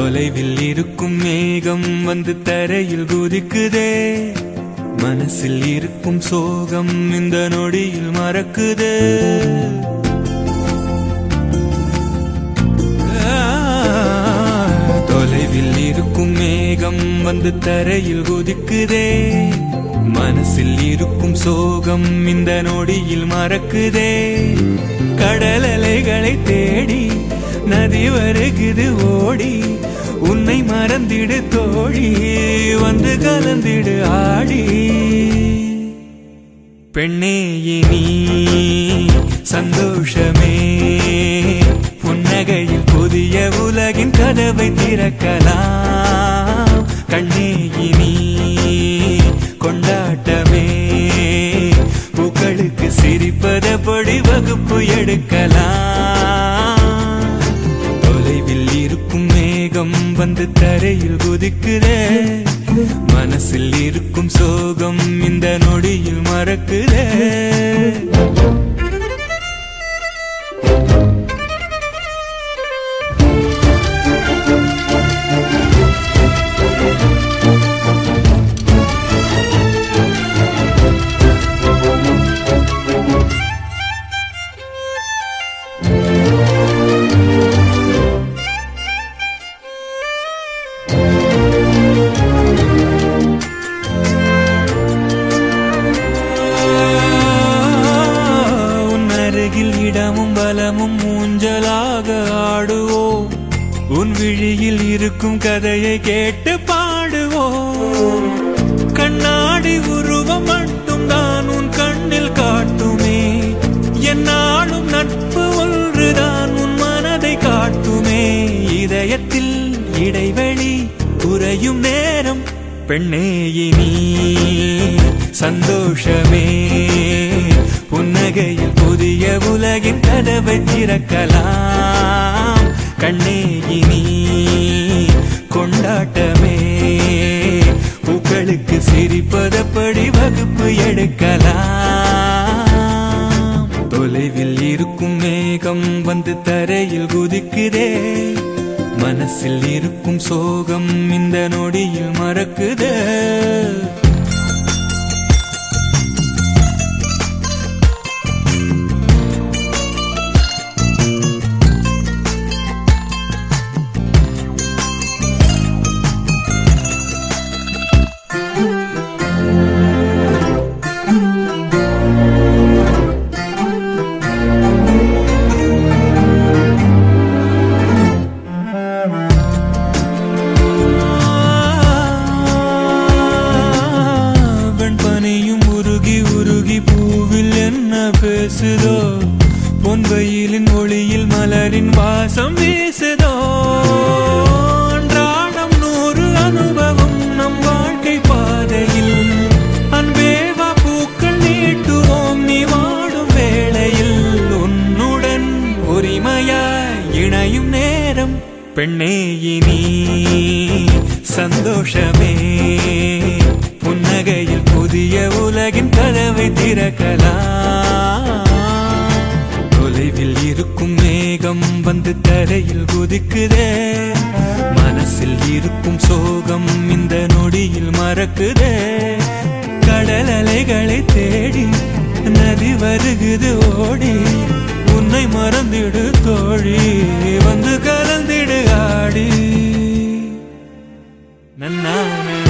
தொலைவில் இருக்கும் மேகம் வந்து தரையில் குதிக்குதே மனசில் இருக்கும் சோகம் இந்த நொடியில் மறக்குதே தொலைவில் இருக்கும் மேகம் வந்து தரையில் குதிக்குதே மனசில் இருக்கும் சோகம் இந்த நொடியில் மறக்குதே கடல் அலைகளை தேடி நதி வருகுது ஓடி உன்னை மறந்திடு தோழி வந்து கலந்திடு ஆடி பெண்ணே இனி சந்தோஷமே புன்னகையில் புதிய உலகின் கதவை திறக்கலாம் கண்ணே இனி கொண்டாட்டமே பூக்களுக்கு சிரிப்பதபடி வகுப்பு எடுக்கலாம் தொலைவில் இருக்கும் மேகம் வந்து தரையில் குதிக்குதே மனசில் இருக்கும் சோகம் இந்த நொடியில் மறக்குதே உன் அருகில் இடமும் பலமும் ஊஞ்சலாக ஆடுவோம் உன் விழியில் இருக்கும் கதையை கேட்டு பாடுவோம் கண்ணாடி உருவம் மட்டும் தான் உன் கண்ணில் காட்டுமே என்னாலும் நட்பு ஒன்றுதான் உன் மனதை காட்டுமே இதயத்தில் இடைவெளி குறையும் நேரம் பெண்ணே இனி சந்தோஷமே புன்னகையில் புதிய உலகின் கதவை திறக்கலாம் கண்ணே இனி கொண்டாட்டமே பூக்களுக்கு சிரிப்பதப்படி வகுப்பு எடுக்கலாம் தொலைவில் இருக்கும் மேகம் வந்து தரையில் குதிக்குதே மனசில் இருக்கும் சோகம் இந்த நொடியில் மறக்குதே வெண்பனியும் உருகி உருகி பூவில் என்ன பேசுதோ பொன்வெயிலின் ஒளியில் மலரின் வாசம் வீசுதோ அன்றாடம் நூறு அனுபவம் நம் வாழ்க்கை பாதையில் அன்பேவா பூக்கள் நீட்டுவோம் நீ வாடும் வேளையில் உன்னுடன் உரிமையாய் இணையும் நேரம் பெண்ணே இனி சந்தோஷமே புன்னகையில் புதிய உலகின் கதவை திறக்கலாம் தொலைவில் இருக்கும் மேகம் வந்து தரையில் குதிக்குதே மனசில் இருக்கும் சோகம் இந்த நொடியில் மறக்குதே கடல் அலைகளை தேடி நதி வருகுது ஓடி உன்னை மறந்திடு தோழி வந்து கலந்திடு ஆடி நன்னானே